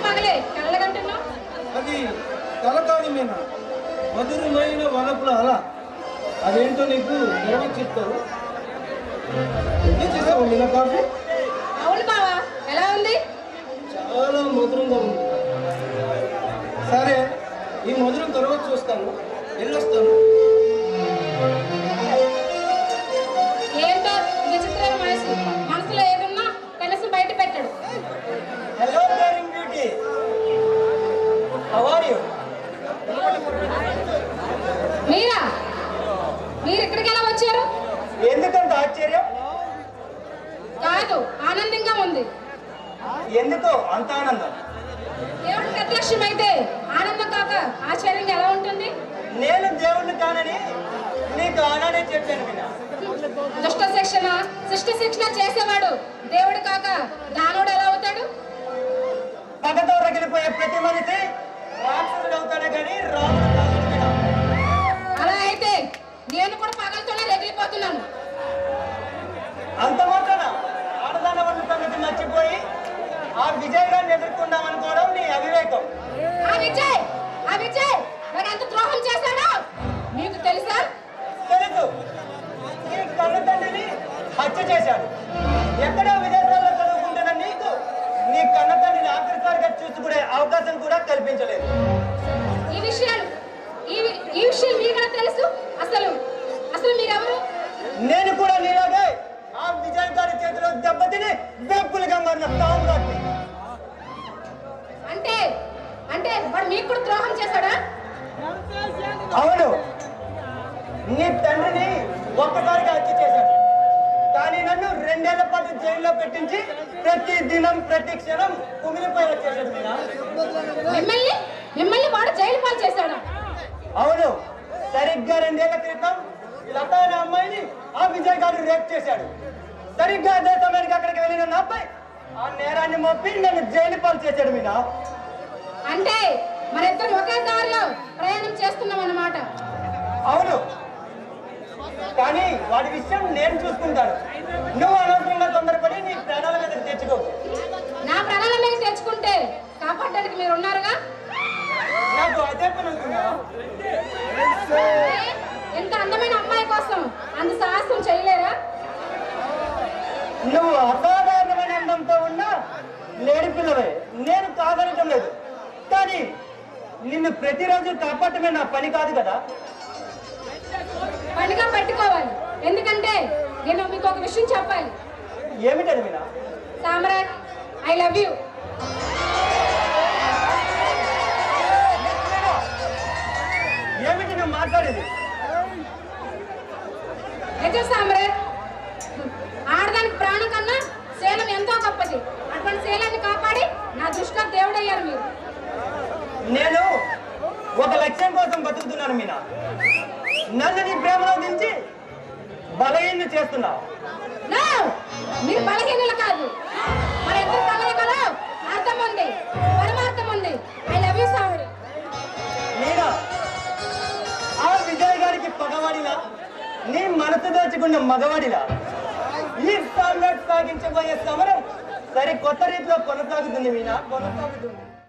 పగలే కళ్ళగంటున్నావు అది కల కాదు మీనా మధురమైన వనపుల అల అదేంటో నీకు ఎవరు చెప్తారు ఏం చేసావు మీనా కాఫీ అవును బావా ఎలా ఉంది చాలా మధురంగా ఉంది సరే ఈ మధురం తర్వాత చూస్తాను వెళ్ళొస్తాను ఏంటో విచిత్రమైన మనసు మనసులో ఏదున్నా కనీసం బయట పెట్టడు hello darling beauty how are you Meera మీరు ఇక్కడికి ఎలా వచ్చారు ఎందుకంత ఆశ్చర్యం కాదు ఆనందంగా ఉంది ఎందుకో అంత ఆనందం దేవుడు ప్రత్యక్షం అయితే ఆనందం కాక ఆశ్చర్యంగా ఎలా ఉంటుంది నేను దేవుణ్ణి కానని నీకు ఆనాడే చెప్పాను వినా దుష్ట శిక్షణ శిష్ట శిక్షణ చేసేవాడు దేవుడు కాక దానుడు ఎలా అవుతాడు పగతో రగిలిపోయే ప్రతి మనిషి రాక్షసుడు అవుతాడే కానీ రాముడు కాదు వినా. అలా అయితే నేను కూడా పగలతోనే రగిలిపోతున్నాను అంత మాత్రాన ఆడదాన వంటి సంగతి మర్చిపోయి ఆ విజయ్ గారిని ఎదుర్కొందాం అనుకోవడం నీ అవివేకం ఆ విజయ్ ఆ విజయ్ నాకు ఎంత ద్రోహం చేశాడో మీకు తెలుసా తెలుసు నీ కన్న తండ్రిని హత్య చేశాడు ఎక్కడో విదేశాల్లో చదువుకుంటున్న నీకు నీ కన్న తండ్రిని ఆఖరిసారిగా చూసుకునే అవకాశం కూడా కల్పించలేదు ఈ విషయాలు ఈ వి- ఈ విషయం మీకు తెలుసు అసలు అసలు మీరెవరు నేను కూడా నీలాగే ఆ విజయ్ గారి చేతిలో దెబ్బతిని వెప్పులుగా మారిన తాముగాడిని అంటే అంటే వాడు మీకు కూడా ద్రోహం చేశాడా అవును నీ తండ్రిని ఒక్కసారిగా హత్య చేశాడు కానీ నన్ను రెండేళ్ల పాటు జైల్లో పెట్టించి ప్రతి దినం ప్రతి క్షణం కుమిలిపోయేలా చేశాడు మీనా మిమ్మల్ని మిమ్మల్ని వాడు జైలు పాలు చేశాడా అవును సరిగ్గా రెండేళ్ల క్రితం లత అనే అమ్మాయిని ఆ విజయ్ గారు రేప్ చేశాడు సరిగ్గా అదే సమయానికి అక్కడికి వెళ్ళిన నా అబ్బాయి ఆ నేరాన్ని మోపి నన్ను జైలు పాలు చేశాడు మీనా అంటే మన ఇద్దరు ఒకే దారిలో ప్రయాణం చేస్తున్నాం అన్నమాట అవును కానీ వాడి విషయం నేను చూసుకుంటాను నువ్వు అనవసరంగా తొందరపడి నీ ప్రాణాల మీద తెచ్చుకో నా ప్రాణాల మీద తెచ్చుకుంటే కాపాడడానికి మీరు ఉన్నారుగా నాకు అదే పని అవుతుందా ఏ? ఇంత అందమైన అమ్మాయి కోసం అంత సాహసం చేయలేరా నువ్వు అసాధారణమైన అందంతో ఉన్న లేడి పిల్లవే నేను కాదనటం లేదు కానీ నిన్ను ప్రతిరోజు కాపాడటమే నా పని కాదు కదా పనిగా పెట్టుకోవాలి ఎందుకంటే నేను మీకు ఒక విషయం చెప్పాలి ఏమిటది Meena Samrat I love you ఏమిటి నువ్వు మాట్లాడేది నిజం సామ్రాట్ ఆడదానికి ప్రాణం కన్నా శీలం ఎంతో గొప్పది అటువంటి శీలాన్ని కాపాడి నా దృష్టిలో దేవుడయ్యారు మీరు నేను ఒక లక్ష్యం కోసం బతుకుతున్నాను మీనా నన్ను నీ ప్రేమలో దించి బలహీన చేస్తున్నావు No! మీరు బలహీనులు కాదు మన ఇద్దరు కలయికలో అర్థం ఉంది పరమార్థం ఉంది ఐ లవ్ యూ సాముడు మీరా ఆ విజయ్ గారికి పగవాడిలా నీ మనసు దోచుకున్న మగవాడిలా ఈ సామ్రాట్ సాగించబోయే సమరం సరి కొత్త రీతిలో కొనసాగుతుంది మీనా కొనసాగుతుంది